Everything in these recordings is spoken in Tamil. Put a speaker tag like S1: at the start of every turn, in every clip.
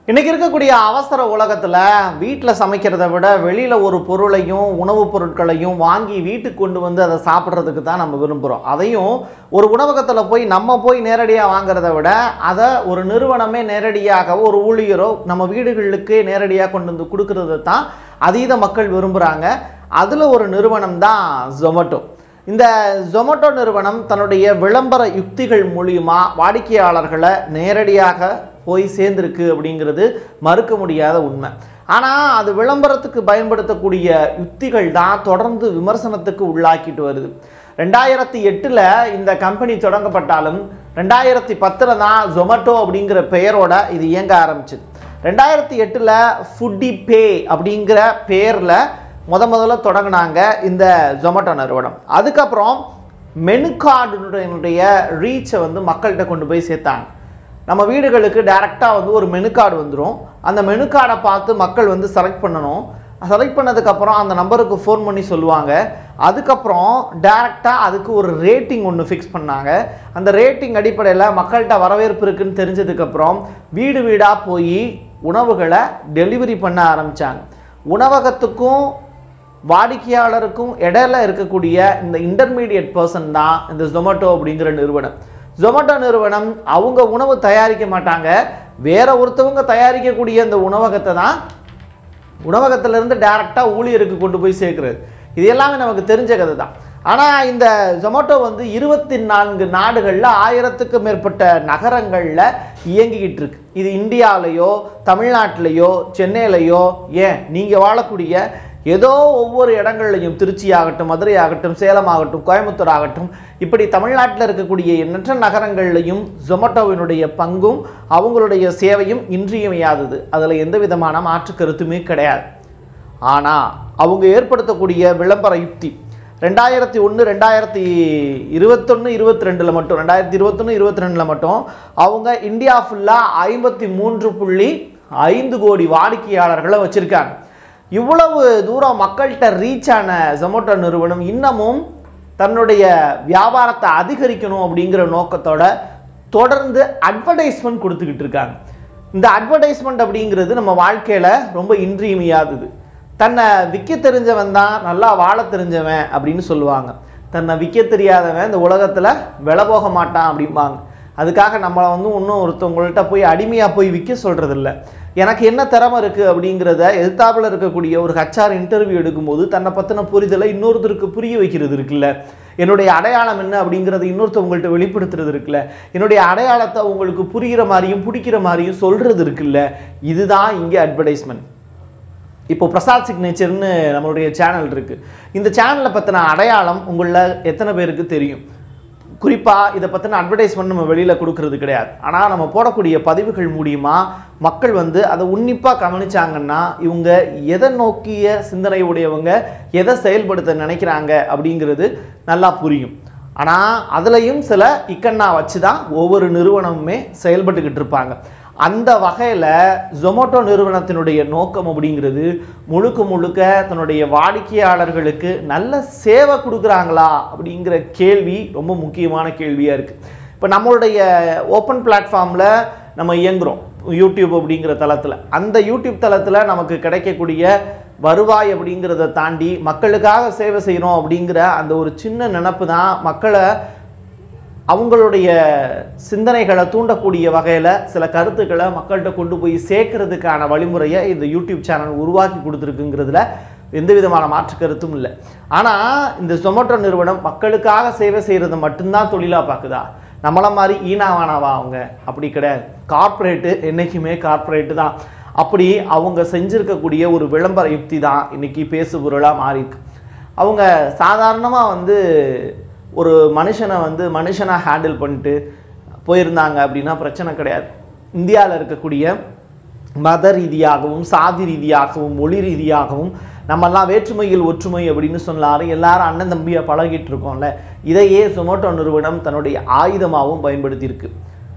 S1: இன்னைக்கு இருக்கக்கூடிய அவசர உலகத்தில் வீட்டில் சமைக்கிறத விட வெளியில் ஒரு பொருளையும் உணவுப் பொருட்களையும் வாங்கி வீட்டுக்கு கொண்டு வந்து அதை சாப்பிட்றதுக்கு தான் நம்ம விரும்புகிறோம் அதையும் ஒரு உணவகத்தில் போய் நம்ம போய் நேரடியாக வாங்குறத விட அதை ஒரு நிறுவனமே நேரடியாக ஒரு ஊழியரோ நம்ம வீடுகளுக்கு நேரடியாக கொண்டு வந்து கொடுக்கறது தான் அதீத மக்கள் விரும்புகிறாங்க அதில் ஒரு நிறுவனம் தான் ஜொமேட்டோ இந்த ஜொமேட்டோ நிறுவனம் தன்னுடைய விளம்பர யுக்திகள் மூலியமா வாடிக்கையாளர்களை நேரடியாக போய் சேர்ந்திருக்கு அப்படிங்கிறது மறுக்க முடியாத உண்மை ஆனால் அது விளம்பரத்துக்கு பயன்படுத்தக்கூடிய யுக்திகள் தான் தொடர்ந்து விமர்சனத்துக்கு உள்ளாக்கிட்டு வருது ரெண்டாயிரத்தி எட்டில் இந்த கம்பெனி தொடங்கப்பட்டாலும் ரெண்டாயிரத்தி பத்தில் தான் ஜொமேட்டோ அப்படிங்கிற பெயரோட இது இயங்க ஆரம்பிச்சுது ரெண்டாயிரத்தி எட்டில் ஃபுட்டி பே அப்படிங்கிற பேரில் முத முதல்ல தொடங்கினாங்க இந்த ஜொமேட்டோ நிறுவனம் அதுக்கப்புறம் மெனு கார்டுடைய ரீச்சை வந்து மக்கள்கிட்ட கொண்டு போய் சேர்த்தாங்க நம்ம வீடுகளுக்கு டைரெக்டாக வந்து ஒரு மெனு கார்டு வந்துடும் அந்த மெனு கார்டை பார்த்து மக்கள் வந்து செலக்ட் பண்ணணும் செலக்ட் பண்ணதுக்கப்புறம் அந்த நம்பருக்கு ஃபோன் பண்ணி சொல்லுவாங்க அதுக்கப்புறம் டைரெக்டாக அதுக்கு ஒரு ரேட்டிங் ஒன்று ஃபிக்ஸ் பண்ணாங்க அந்த ரேட்டிங் அடிப்படையில் மக்கள்கிட்ட வரவேற்பு இருக்குன்னு தெரிஞ்சதுக்கப்புறம் வீடு வீடாக போய் உணவுகளை டெலிவரி பண்ண ஆரம்பித்தாங்க உணவகத்துக்கும் வாடிக்கையாளருக்கும் இடையில இருக்கக்கூடிய இந்த இன்டர்மீடியட் பர்சன் தான் இந்த ஜொமேட்டோ அப்படிங்கிற நிறுவனம் ஜொமேட்டோ நிறுவனம் அவங்க உணவு தயாரிக்க மாட்டாங்க வேற ஒருத்தவங்க தயாரிக்கக்கூடிய இந்த உணவகத்தை தான் உணவகத்திலிருந்து டைரெக்டாக ஊழியருக்கு கொண்டு போய் சேர்க்குறது இது எல்லாமே நமக்கு தெரிஞ்ச கதை தான் ஆனால் இந்த ஜொமேட்டோ வந்து இருபத்தி நான்கு நாடுகளில் ஆயிரத்துக்கு மேற்பட்ட நகரங்களில் இயங்கிக்கிட்டு இருக்கு இது இந்தியாவிலையோ தமிழ்நாட்டிலையோ சென்னையிலையோ ஏன் நீங்கள் வாழக்கூடிய ஏதோ ஒவ்வொரு இடங்கள்லையும் திருச்சி ஆகட்டும் மதுரை ஆகட்டும் சேலம் ஆகட்டும் கோயம்புத்தூர் ஆகட்டும் இப்படி தமிழ்நாட்டில் இருக்கக்கூடிய எண்ணற்ற நகரங்கள்லையும் ஜொமேட்டோவினுடைய பங்கும் அவங்களுடைய சேவையும் இன்றியமையாதது அதில் எந்த விதமான மாற்று கருத்துமே கிடையாது ஆனால் அவங்க ஏற்படுத்தக்கூடிய விளம்பர யுக்தி ரெண்டாயிரத்தி ஒன்று ரெண்டாயிரத்தி இருபத்தொன்று இருபத்தி ரெண்டில் மட்டும் ரெண்டாயிரத்தி இருபத்தொன்று இருபத்தி ரெண்டில் மட்டும் அவங்க இந்தியா ஃபுல்லாக ஐம்பத்தி மூன்று புள்ளி ஐந்து கோடி வாடிக்கையாளர்களை வச்சுருக்காங்க இவ்வளவு தூரம் மக்கள்கிட்ட ரீச் ஆன ஜொமேட்டோ நிறுவனம் இன்னமும் தன்னுடைய வியாபாரத்தை அதிகரிக்கணும் அப்படிங்கிற நோக்கத்தோட தொடர்ந்து அட்வர்டைஸ்மெண்ட் கொடுத்துக்கிட்டு இருக்காங்க இந்த அட்வர்டைஸ்மெண்ட் அப்படிங்கிறது நம்ம வாழ்க்கையில் ரொம்ப இன்றியமையாதது தன்னை விற்க தெரிஞ்சவன் தான் நல்லா வாழ தெரிஞ்சவன் அப்படின்னு சொல்லுவாங்க தன்னை விற்க தெரியாதவன் இந்த உலகத்தில் விலை போக மாட்டான் அப்படிம்பாங்க அதுக்காக நம்மளை வந்து இன்னும் ஒருத்தவங்கள்ட்ட போய் அடிமையாக போய் விற்க சொல்கிறது இல்லை எனக்கு என்ன திறமை இருக்குது அப்படிங்கிறத எதிர்த்தாப்பில் இருக்கக்கூடிய ஒரு ஹச்ஆர் இன்டர்வியூ எடுக்கும்போது தன்னை பற்றின புரிதலை இன்னொருத்தருக்கு புரிய வைக்கிறது இருக்குல்ல என்னுடைய அடையாளம் என்ன அப்படிங்கிறத இன்னொருத்தவங்கள்ட்ட வெளிப்படுத்துறது இருக்குல்ல என்னுடைய அடையாளத்தை உங்களுக்கு புரிகிற மாதிரியும் பிடிக்கிற மாதிரியும் சொல்கிறது இருக்குல்ல இதுதான் இங்கே அட்வர்டைஸ்மெண்ட் இப்போ பிரசாத் சிக்னேச்சர்னு நம்மளுடைய சேனல் இருக்குது இந்த சேனலை பற்றின அடையாளம் உங்களில் எத்தனை பேருக்கு தெரியும் குறிப்பாக இதை பற்றின அட்வர்டைஸ்மெண்ட் நம்ம வெளியில் கொடுக்கறது கிடையாது ஆனால் நம்ம போடக்கூடிய பதிவுகள் மூலியமா மக்கள் வந்து அதை உன்னிப்பாக கவனிச்சாங்கன்னா இவங்க எதை நோக்கிய சிந்தனை உடையவங்க எதை செயல்படுத்த நினைக்கிறாங்க அப்படிங்கிறது நல்லா புரியும் ஆனால் அதுலேயும் சில இக்கண்ணா வச்சு தான் ஒவ்வொரு நிறுவனமுமே செயல்பட்டுக்கிட்டு இருப்பாங்க அந்த வகையில் ஜொமேட்டோ நிறுவனத்தினுடைய நோக்கம் அப்படிங்கிறது முழுக்க முழுக்க தன்னுடைய வாடிக்கையாளர்களுக்கு நல்ல சேவை கொடுக்குறாங்களா அப்படிங்கிற கேள்வி ரொம்ப முக்கியமான கேள்வியாக இருக்குது இப்போ நம்மளுடைய ஓப்பன் பிளாட்ஃபார்மில் நம்ம இயங்குகிறோம் யூடியூப் அப்படிங்கிற தளத்தில் அந்த யூடியூப் தளத்தில் நமக்கு கிடைக்கக்கூடிய வருவாய் அப்படிங்கிறத தாண்டி மக்களுக்காக சேவை செய்கிறோம் அப்படிங்கிற அந்த ஒரு சின்ன நினப்பு தான் மக்களை அவங்களுடைய சிந்தனைகளை தூண்டக்கூடிய வகையில் சில கருத்துக்களை மக்கள்கிட்ட கொண்டு போய் சேர்க்கறதுக்கான வழிமுறையை இந்த யூடியூப் சேனல் உருவாக்கி கொடுத்துருக்குங்கிறதுல எந்த விதமான மாற்று கருத்தும் இல்லை ஆனால் இந்த ஜொமேட்டோ நிறுவனம் மக்களுக்காக சேவை செய்கிறது மட்டும்தான் தொழிலாக பார்க்குதா நம்மள மாதிரி ஈனாவானாவா அவங்க அப்படி கிடையாது கார்ப்பரேட்டு என்றைக்குமே கார்ப்பரேட்டு தான் அப்படி அவங்க செஞ்சுருக்கக்கூடிய ஒரு விளம்பர யுக்தி தான் இன்னைக்கு பேசு பொருளாக மாறிருக்கு அவங்க சாதாரணமாக வந்து ஒரு மனுஷனை வந்து மனுஷனாக ஹேண்டில் பண்ணிட்டு போயிருந்தாங்க அப்படின்னா பிரச்சனை கிடையாது இந்தியாவில் இருக்கக்கூடிய மத ரீதியாகவும் சாதி ரீதியாகவும் மொழி ரீதியாகவும் நம்மெல்லாம் வேற்றுமையில் ஒற்றுமை அப்படின்னு சொன்னாலும் எல்லாரும் அண்ணன் தம்பியாக பழகிட்டு இருக்கோம்ல இதையே சொமோட்டோ நிறுவனம் தன்னுடைய ஆயுதமாகவும் பயன்படுத்தியிருக்கு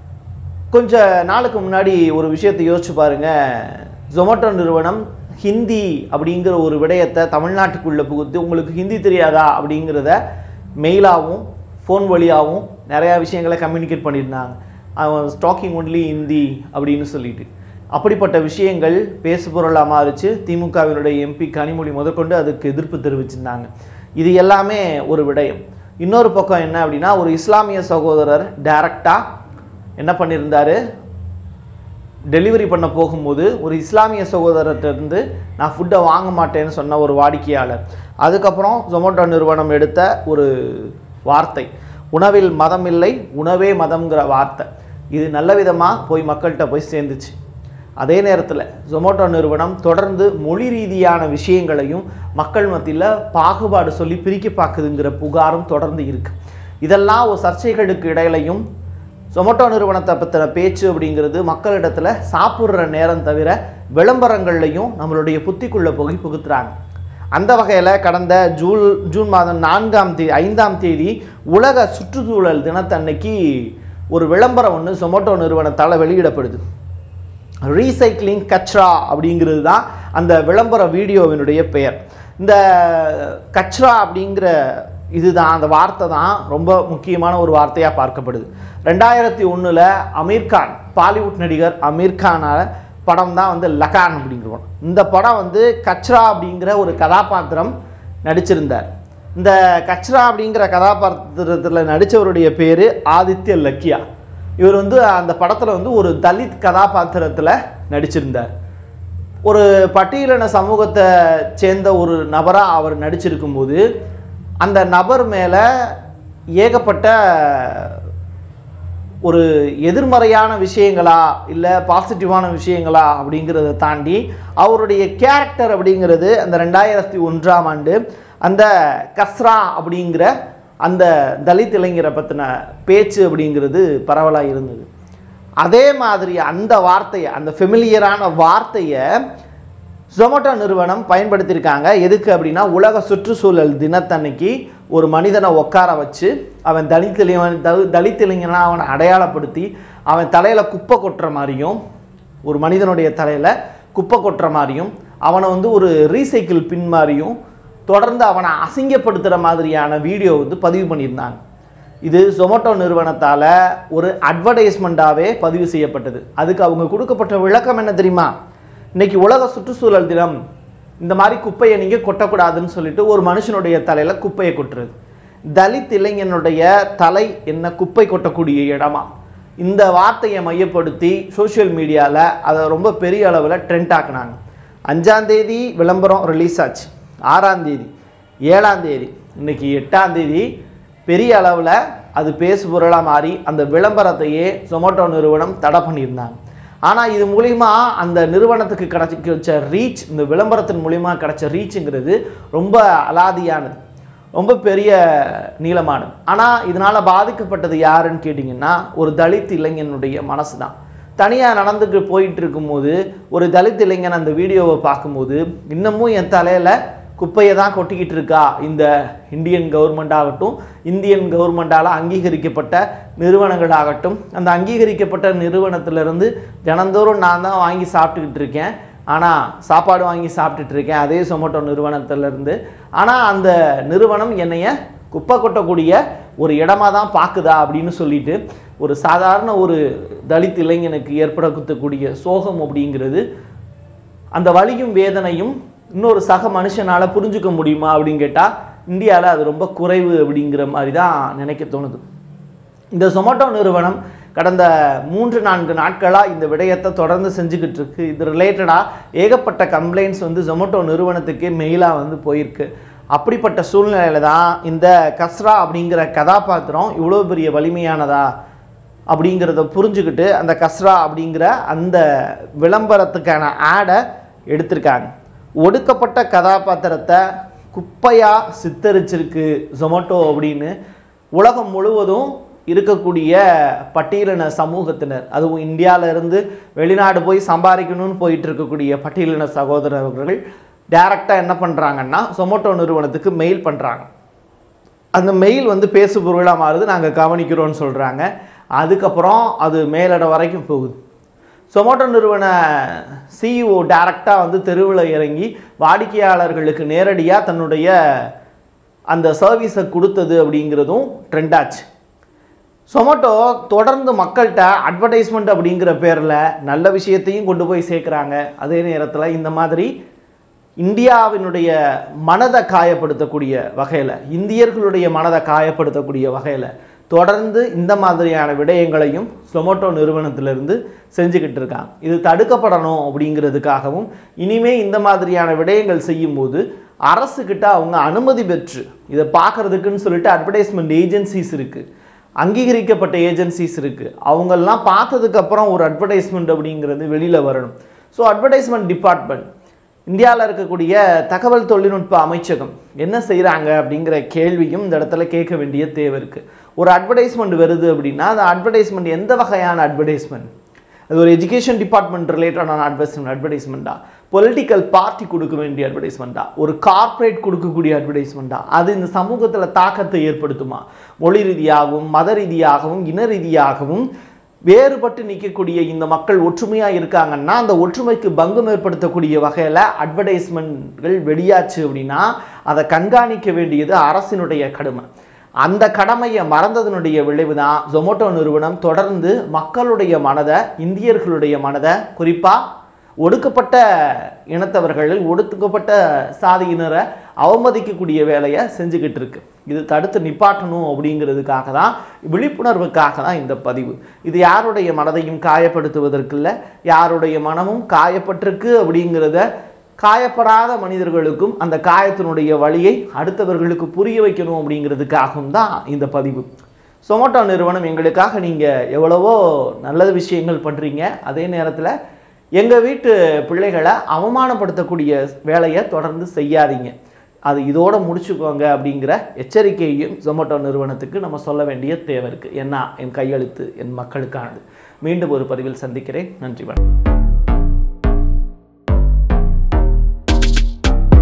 S1: கொஞ்ச நாளுக்கு முன்னாடி ஒரு விஷயத்தை யோசிச்சு பாருங்க ஜொமேட்டோ நிறுவனம் ஹிந்தி அப்படிங்கிற ஒரு விடயத்தை தமிழ்நாட்டுக்குள்ளே புகுத்து உங்களுக்கு ஹிந்தி தெரியாதா அப்படிங்கிறத மெயிலாகவும் ஃபோன் வழியாகவும் நிறையா விஷயங்களை கம்யூனிகேட் பண்ணியிருந்தாங்க அவன் ஸ்டாக்கிங் ஒன்லி ஹிந்தி அப்படின்னு சொல்லிட்டு அப்படிப்பட்ட விஷயங்கள் பேசுபொருளாக மாறிச்சு திமுகவினுடைய எம்பி கனிமொழி முதற்கொண்டு அதுக்கு எதிர்ப்பு தெரிவிச்சிருந்தாங்க இது எல்லாமே ஒரு விடயம் இன்னொரு பக்கம் என்ன அப்படின்னா ஒரு இஸ்லாமிய சகோதரர் டைரக்டாக என்ன பண்ணியிருந்தாரு டெலிவரி பண்ண போகும்போது ஒரு இஸ்லாமிய சகோதரர்கிட்டருந்து நான் ஃபுட்டை வாங்க மாட்டேன்னு சொன்ன ஒரு வாடிக்கையாளர் அதுக்கப்புறம் ஜொமேட்டோ நிறுவனம் எடுத்த ஒரு வார்த்தை உணவில் மதம் இல்லை உணவே மதம்ங்கிற வார்த்தை இது நல்ல விதமாக போய் மக்கள்கிட்ட போய் சேர்ந்துச்சு அதே நேரத்தில் ஜொமேட்டோ நிறுவனம் தொடர்ந்து மொழி ரீதியான விஷயங்களையும் மக்கள் மத்தியில் பாகுபாடு சொல்லி பிரிக்க பார்க்குதுங்கிற புகாரும் தொடர்ந்து இருக்கு இதெல்லாம் ஒரு சர்ச்சைகளுக்கு இடையிலையும் ஜொமேட்டோ நிறுவனத்தை பற்றின பேச்சு அப்படிங்கிறது மக்களிடத்துல சாப்பிட்ற நேரம் தவிர விளம்பரங்கள்லையும் நம்மளுடைய புத்திக்குள்ளே போய் புகுத்துறாங்க அந்த வகையில் கடந்த ஜூன் ஜூன் மாதம் நான்காம் தேதி ஐந்தாம் தேதி உலக சுற்றுச்சூழல் தினத்தன்னைக்கு ஒரு விளம்பரம் ஒன்று ஜொமேட்டோ நிறுவனத்தால் வெளியிடப்படுது ரீசைக்ளிங் கச்ரா அப்படிங்கிறது தான் அந்த விளம்பர வீடியோவினுடைய பெயர் இந்த கச்ரா அப்படிங்கிற இதுதான் அந்த வார்த்தை தான் ரொம்ப முக்கியமான ஒரு வார்த்தையாக பார்க்கப்படுது ரெண்டாயிரத்தி ஒன்றில் அமீர்கான் பாலிவுட் நடிகர் அமீர்கானால் படம் தான் வந்து லகான் அப்படிங்கிற படம் இந்த படம் வந்து கச்ரா அப்படிங்கிற ஒரு கதாபாத்திரம் நடிச்சிருந்தார் இந்த கச்ரா அப்படிங்கிற கதாபாத்திரத்தில் நடித்தவருடைய பேர் ஆதித்ய லக்கியா இவர் வந்து அந்த படத்தில் வந்து ஒரு தலித் கதாபாத்திரத்தில் நடிச்சிருந்தார் ஒரு பட்டியலின சமூகத்தை சேர்ந்த ஒரு நபராக அவர் நடிச்சிருக்கும்போது அந்த நபர் மேலே ஏகப்பட்ட ஒரு எதிர்மறையான விஷயங்களா இல்லை பாசிட்டிவான விஷயங்களா அப்படிங்கிறத தாண்டி அவருடைய கேரக்டர் அப்படிங்கிறது அந்த ரெண்டாயிரத்தி ஒன்றாம் ஆண்டு அந்த கஸ்ரா அப்படிங்கிற அந்த தலித் இளைஞரை பற்றின பேச்சு அப்படிங்கிறது பரவலாக இருந்தது அதே மாதிரி அந்த வார்த்தையை அந்த ஃபெமிலியரான வார்த்தையை ஜொமேட்டோ நிறுவனம் பயன்படுத்தியிருக்காங்க எதுக்கு அப்படின்னா உலக சுற்றுச்சூழல் தினத்தன்னைக்கு ஒரு மனிதனை உட்கார வச்சு அவன் தலித் இளைஞன் தலி- தலித் இளைஞனா அவனை அடையாளப்படுத்தி அவன் தலையில் குப்பை கொட்டுற மாதிரியும் ஒரு மனிதனுடைய தலையில் குப்பை கொட்டுற மாதிரியும் அவனை வந்து ஒரு ரீசைக்கிள் பின் மாதிரியும் தொடர்ந்து அவனை அசிங்கப்படுத்துகிற மாதிரியான வீடியோ வந்து பதிவு பண்ணியிருந்தாங்க இது ஜொமேட்டோ நிறுவனத்தால் ஒரு அட்வர்டைஸ்மெண்ட்டாகவே பதிவு செய்யப்பட்டது அதுக்கு அவங்க கொடுக்கப்பட்ட விளக்கம் என்ன தெரியுமா இன்னைக்கு உலக சுற்றுச்சூழல் தினம் இந்த மாதிரி குப்பையை நீங்கள் கொட்டக்கூடாதுன்னு சொல்லிட்டு ஒரு மனுஷனுடைய தலையில் குப்பையை கொட்டுறது தலித் இளைஞனுடைய தலை என்ன குப்பை கொட்டக்கூடிய இடமா இந்த வார்த்தையை மையப்படுத்தி சோஷியல் மீடியாவில் அதை ரொம்ப பெரிய அளவில் ட்ரெண்ட் ஆக்குனாங்க அஞ்சாம் தேதி விளம்பரம் ரிலீஸ் ஆச்சு ஆறாம் தேதி ஏழாம் தேதி இன்னைக்கு எட்டாம் தேதி பெரிய அளவில் அது பேசு பொருளாக மாறி அந்த விளம்பரத்தையே ஜொமேட்டோ நிறுவனம் தடை பண்ணியிருந்தாங்க ஆனால் இது மூலிமா அந்த நிறுவனத்துக்கு கிடைச்சி கிடைச்ச ரீச் இந்த விளம்பரத்தின் மூலிமா கிடைச்ச ரீச்சுங்கிறது ரொம்ப அலாதியானது ரொம்ப பெரிய நீளமானது ஆனால் இதனால் பாதிக்கப்பட்டது யாருன்னு கேட்டிங்கன்னா ஒரு தலித் இளைஞனுடைய மனசு தான் தனியாக நடந்துட்டு போயிட்டு இருக்கும்போது ஒரு தலித் இளைஞன் அந்த வீடியோவை பார்க்கும்போது இன்னமும் என் தலையில் குப்பையை தான் கொட்டிக்கிட்டு இருக்கா இந்த இந்தியன் கவர்மெண்ட் ஆகட்டும் இந்தியன் கவர்மெண்டால் அங்கீகரிக்கப்பட்ட நிறுவனங்களாகட்டும் அந்த அங்கீகரிக்கப்பட்ட நிறுவனத்திலிருந்து தினந்தோறும் நான் தான் வாங்கி சாப்பிட்டுக்கிட்டு இருக்கேன் ஆனால் சாப்பாடு வாங்கி சாப்பிட்டுட்டு இருக்கேன் அதே சொமேட்டோ நிறுவனத்திலிருந்து ஆனால் அந்த நிறுவனம் என்னைய குப்பை கொட்டக்கூடிய ஒரு இடமா தான் பார்க்குதா அப்படின்னு சொல்லிட்டு ஒரு சாதாரண ஒரு தலித் இளைஞனுக்கு ஏற்படக்கூடிய சோகம் அப்படிங்கிறது அந்த வலியும் வேதனையும் இன்னொரு சக மனுஷனால் புரிஞ்சுக்க முடியுமா அப்படின்னு கேட்டால் இந்தியாவில் அது ரொம்ப குறைவு அப்படிங்கிற மாதிரி தான் நினைக்க தோணுது இந்த சொமேட்டோ நிறுவனம் கடந்த மூன்று நான்கு நாட்களாக இந்த விடயத்தை தொடர்ந்து செஞ்சுக்கிட்டு இருக்கு இது ரிலேட்டடாக ஏகப்பட்ட கம்ப்ளைண்ட்ஸ் வந்து ஜொமேட்டோ நிறுவனத்துக்கே மெயிலாக வந்து போயிருக்கு அப்படிப்பட்ட சூழ்நிலையில தான் இந்த கஸ்ரா அப்படிங்கிற கதாபாத்திரம் இவ்வளோ பெரிய வலிமையானதா அப்படிங்கிறத புரிஞ்சுக்கிட்டு அந்த கஸ்ரா அப்படிங்கிற அந்த விளம்பரத்துக்கான ஆடை எடுத்திருக்காங்க ஒடுக்கப்பட்ட கதாபாத்திரத்தை குப்பையாக சித்தரிச்சிருக்கு ஜொமேட்டோ அப்படின்னு உலகம் முழுவதும் இருக்கக்கூடிய பட்டியலின சமூகத்தினர் அதுவும் இந்தியால இருந்து வெளிநாடு போய் சம்பாதிக்கணும்னு போயிட்டு இருக்கக்கூடிய பட்டியலின சகோதரர்கள் டைரெக்டாக என்ன பண்ணுறாங்கன்னா சொமோட்டோ நிறுவனத்துக்கு மெயில் பண்ணுறாங்க அந்த மெயில் வந்து பேசு பொருளாக மாறுது நாங்கள் கவனிக்கிறோம்னு சொல்கிறாங்க அதுக்கப்புறம் அது மேலிடம் வரைக்கும் போகுது சொமோட்டோ நிறுவன சிஇஓ டைரக்டாக வந்து தெருவில் இறங்கி வாடிக்கையாளர்களுக்கு நேரடியாக தன்னுடைய அந்த சர்வீஸை கொடுத்தது அப்படிங்கிறதும் ட்ரெண்ட் ஆச்சு சொமோட்டோ தொடர்ந்து மக்கள்கிட்ட அட்வர்டைஸ்மெண்ட் அப்படிங்கிற பேரில் நல்ல விஷயத்தையும் கொண்டு போய் சேர்க்குறாங்க அதே நேரத்தில் இந்த மாதிரி இந்தியாவினுடைய மனதை காயப்படுத்தக்கூடிய வகையில் இந்தியர்களுடைய மனதை காயப்படுத்தக்கூடிய வகையில் தொடர்ந்து இந்த மாதிரியான விடயங்களையும் சொமோட்டோ நிறுவனத்திலிருந்து செஞ்சுக்கிட்டு இருக்காங்க இது தடுக்கப்படணும் அப்படிங்கிறதுக்காகவும் இனிமே இந்த மாதிரியான விடயங்கள் செய்யும்போது அரசுக்கிட்ட அவங்க அனுமதி பெற்று இதை பார்க்கறதுக்குன்னு சொல்லிட்டு அட்வர்டைஸ்மெண்ட் ஏஜென்சிஸ் இருக்குது அங்கீகரிக்கப்பட்ட ஏஜென்சிஸ் இருக்குது அவங்கெல்லாம் பார்த்ததுக்கப்புறம் ஒரு அட்வர்டைஸ்மெண்ட் அப்படிங்கிறது வெளியில் வரணும் ஸோ அட்வர்டைஸ்மெண்ட் டிபார்ட்மெண்ட் இந்தியாவில் இருக்கக்கூடிய தகவல் தொழில்நுட்ப அமைச்சகம் என்ன செய்கிறாங்க அப்படிங்கிற கேள்வியும் இந்த இடத்துல கேட்க வேண்டிய தேவை இருக்குது ஒரு அட்வர்டைஸ்மெண்ட் வருது அப்படின்னா அந்த அட்வர்டைஸ்மெண்ட் எந்த வகையான அட்வர்டைஸ்மெண்ட் அது ஒரு எஜுகேஷன் டிபார்ட்மெண்ட் ரிலேட்டடான அட்வர்டைஸ்மெண்ட் அட்வர்டைஸ்மெண்ட்டா பொலிட்டிக்கல் பார்ட்டி கொடுக்க வேண்டிய அட்வர்டைஸ்மெண்ட்டா ஒரு கார்ப்பரேட் கொடுக்கக்கூடிய அட்வர்டைஸ்மெண்ட்டா அது இந்த சமூகத்தில் தாக்கத்தை ஏற்படுத்துமா மொழி ரீதியாகவும் மத ரீதியாகவும் இன ரீதியாகவும் வேறுபட்டு நிற்கக்கூடிய இந்த மக்கள் ஒற்றுமையாக இருக்காங்கன்னா அந்த ஒற்றுமைக்கு பங்கம் ஏற்படுத்தக்கூடிய வகையில் அட்வர்டைஸ்மெண்ட்கள் வெளியாச்சு அப்படின்னா அதை கண்காணிக்க வேண்டியது அரசினுடைய கடமை அந்த கடமையை மறந்ததனுடைய விளைவு தான் ஜொமோட்டோ நிறுவனம் தொடர்ந்து மக்களுடைய மனதை இந்தியர்களுடைய மனதை குறிப்பாக ஒடுக்கப்பட்ட இனத்தவர்கள் ஒடுக்கப்பட்ட சாதியினரை அவமதிக்கக்கூடிய வேலையை செஞ்சுக்கிட்டு இருக்கு இது தடுத்து நிப்பாட்டணும் அப்படிங்கிறதுக்காக தான் விழிப்புணர்வுக்காக தான் இந்த பதிவு இது யாருடைய மனதையும் காயப்படுத்துவதற்கு இல்லை யாருடைய மனமும் காயப்பட்டிருக்கு அப்படிங்கிறத காயப்படாத மனிதர்களுக்கும் அந்த காயத்தினுடைய வழியை அடுத்தவர்களுக்கு புரிய வைக்கணும் அப்படிங்கிறதுக்காகவும் தான் இந்த பதிவு சொமோட்டோ நிறுவனம் எங்களுக்காக நீங்கள் எவ்வளவோ நல்ல விஷயங்கள் பண்ணுறீங்க அதே நேரத்தில் எங்கள் வீட்டு பிள்ளைகளை அவமானப்படுத்தக்கூடிய வேலையை தொடர்ந்து செய்யாதீங்க அது இதோட முடிச்சுக்கோங்க அப்படிங்கிற எச்சரிக்கையையும் ஜொமேட்டோ நிறுவனத்துக்கு நம்ம சொல்ல வேண்டிய தேவை இருக்குது என்ன என் கையெழுத்து என் மக்களுக்கானது மீண்டும் ஒரு பதிவில் சந்திக்கிறேன் நன்றி வணக்கம்